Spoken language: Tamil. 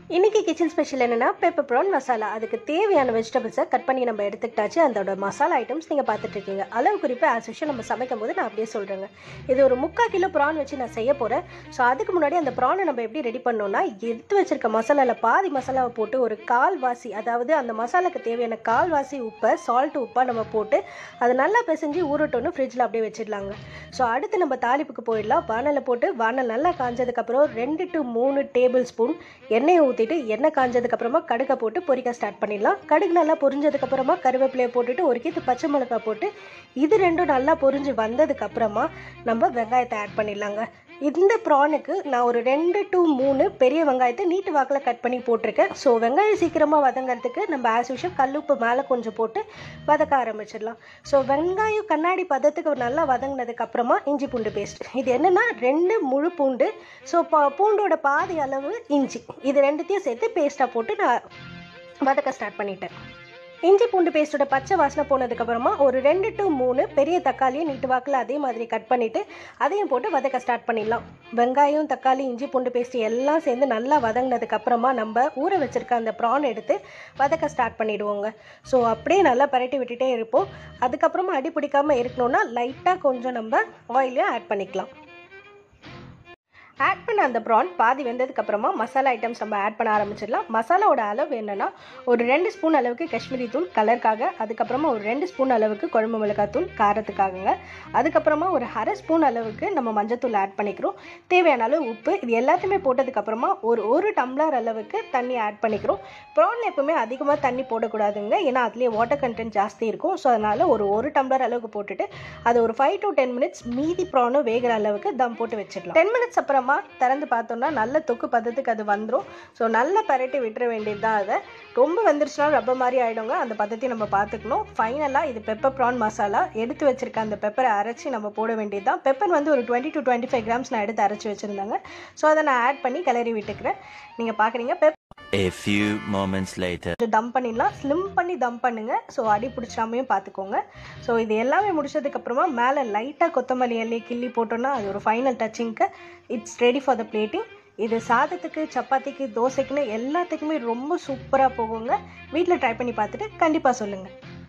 இன்னைக்கு கிச்சன் ஸ்பெஷல் என்னன்னா பெப்பர் ப்ரான் மசாலா அதுக்கு தேவையான வெஜிடபிள்ஸை கட் பண்ணி நம்ம எடுத்துக்கிட்டாச்சு அதோட மசாலா ஐட்டம்ஸ் நீங்கள் பார்த்துட்டு இருக்கீங்க அளவு குறிப்பு ஆஸ் யூஷுவல் நம்ம சமைக்கும் போது நான் அப்படியே சொல்கிறேங்க இது ஒரு முக்கால் கிலோ ப்ரான் வச்சு நான் செய்ய போகிறேன் ஸோ அதுக்கு முன்னாடி அந்த ப்ரானை நம்ம எப்படி ரெடி பண்ணோம்னா எடுத்து வச்சிருக்க மசாலாவில் பாதி மசாலாவை போட்டு ஒரு கால் வாசி அதாவது அந்த மசாலாக்கு தேவையான கால் வாசி உப்பை சால்ட் உப்பை நம்ம போட்டு அது நல்லா பிசைஞ்சு ஊறட்டோன்னு ஃப்ரிட்ஜில் அப்படியே வச்சிடலாங்க ஸோ அடுத்து நம்ம தாளிப்புக்கு போயிடலாம் வானலை போட்டு வானல் நல்லா காஞ்சதுக்கப்புறம் ரெண்டு டு மூணு டேபிள் ஸ்பூன் எண்ணெயை ஊற்றிட்டு எண்ணெய் காஞ்சதுக்கப்புறமா கடுகை போட்டு பொரிக்க ஸ்டார்ட் பண்ணிடலாம் கடுகு நல்லா பொரிஞ்சதுக்கப்புறமா கருவேப்பிலையை போட்டுட்டு ஒரு கீத்து பச்சை மிளகாய் போட்டு இது ரெண்டும் நல்லா பொரிஞ்சு வந்ததுக்கப்புறமா நம்ம வெங்காயத்தை ஆட் பண்ணிடலாங்க இந்த ப்ரானுக்கு நான் ஒரு ரெண்டு டு மூணு பெரிய வெங்காயத்தை நீட்டு வாக்கில் கட் பண்ணி போட்டிருக்கேன் ஸோ வெங்காயம் சீக்கிரமாக வதங்கிறதுக்கு நம்ம ஆஸ் யூஷுவல் கல்லுப்பு மேலே கொஞ்சம் போட்டு வதக்க ஆரம்பிச்சிடலாம் ஸோ வெங்காயம் கண்ணாடி பதத்துக்கு நல்லா வதங்கினதுக்கு அப்புறமா இஞ்சி பூண்டு பேஸ்ட் இது என்னென்னா ரெண்டு முழு பூண்டு ஸோ பா பூண்டோட பாதி அளவு இஞ்சி இது ரெண்டுத்தையும் சேர்த்து பேஸ்ட்டாக போட்டு நான் வதக்க ஸ்டார்ட் பண்ணிட்டேன் இஞ்சி பூண்டு பேஸ்ட்டோட பச்சை வாசனை போனதுக்கப்புறமா ஒரு ரெண்டு டு மூணு பெரிய தக்காளியை நீட்டு வாக்கில் அதே மாதிரி கட் பண்ணிவிட்டு அதையும் போட்டு வதக்க ஸ்டார்ட் பண்ணிடலாம் வெங்காயம் தக்காளி இஞ்சி பூண்டு பேஸ்ட் எல்லாம் சேர்ந்து நல்லா வதங்கினதுக்கப்புறமா நம்ம ஊற வச்சுருக்க அந்த ப்ரான் எடுத்து வதக்க ஸ்டார்ட் பண்ணிவிடுவோங்க ஸோ அப்படியே நல்லா பரட்டி விட்டுட்டே இருப்போம் அதுக்கப்புறமா அடி பிடிக்காமல் இருக்கணும்னா லைட்டாக கொஞ்சம் நம்ம ஆயிலையும் ஆட் பண்ணிக்கலாம் ஆட் பண்ண அந்த ப்ரான் பாதி வெந்ததுக்கப்புறமா மசாலா ஐட்டம்ஸ் நம்ம ஆட் பண்ண ஆரம்பிச்சிடலாம் மசாலாவோட அளவு என்னென்னா ஒரு ரெண்டு ஸ்பூன் அளவுக்கு காஷ்மீரி தூள் கலருக்காக அதுக்கப்புறமா ஒரு ரெண்டு ஸ்பூன் அளவுக்கு குழம்பு மிளகாய் தூள் காரத்துக்காகங்க அதுக்கப்புறமா ஒரு அரை ஸ்பூன் அளவுக்கு நம்ம மஞ்சத்தூள் ஆட் பண்ணிக்கிறோம் தேவையான அளவு உப்பு இது எல்லாத்தையுமே போட்டதுக்கப்புறமா ஒரு ஒரு டம்ளர் அளவுக்கு தண்ணி ஆட் பண்ணிக்கிறோம் ப்ரானில் எப்பவுமே அதிகமாக தண்ணி போடக்கூடாதுங்க ஏன்னா அதுலேயே வாட்டர் கண்டென்ட் ஜாஸ்தி இருக்கும் ஸோ அதனால் ஒரு ஒரு டம்ளர் அளவுக்கு போட்டுட்டு அது ஒரு ஃபைவ் டு டென் மினிட்ஸ் மீதி ப்ரானும் வேகிற அளவுக்கு தம் போட்டு வச்சிடலாம் டென் மினிட்ஸ் அப்புறமா திறந்து பார்த்தோம்னா நல்ல தொக்கு பதத்துக்கு அது வந்துடும் ஸோ நல்லா பரட்டி விட்டுற வேண்டியது தான் அதை ரொம்ப வந்துருச்சுன்னா ரப்பர் மாதிரி ஆகிடுங்க அந்த பதத்தையும் நம்ம பார்த்துக்கணும் ஃபைனலாக இது பெப்பர் ப்ரான் மசாலா எடுத்து வச்சிருக்க அந்த பெப்பரை அரைச்சி நம்ம போட வேண்டியது தான் பெப்பர் வந்து ஒரு twenty to twenty five grams நான் எடுத்து அரைச்சி வச்சுருந்தாங்க ஸோ அதை நான் ஆட் பண்ணி கிளறி விட்டுக்கிறேன் நீங்கள் பார்க்குறீங்க pepper A few moments later. கொஞ்சம் தம் பண்ணிடலாம் ஸ்லிம் பண்ணி தம் பண்ணுங்க ஸோ அடி பிடிச்சாமையும் பார்த்துக்கோங்க ஸோ இது எல்லாமே முடிச்சதுக்கப்புறமா மேலே லைட்டாக கொத்தமல்லி இலையை கிள்ளி போட்டோன்னா அது ஒரு ஃபைனல் டச்சிங்க்கு it's ready for the plating இது சாதத்துக்கு சப்பாத்திக்கு தோசைக்குன்னு எல்லாத்துக்குமே ரொம்ப சூப்பராக போகுங்க வீட்டில் ட்ரை பண்ணி பார்த்துட்டு கண்டிப்பாக சொல்லுங்கள்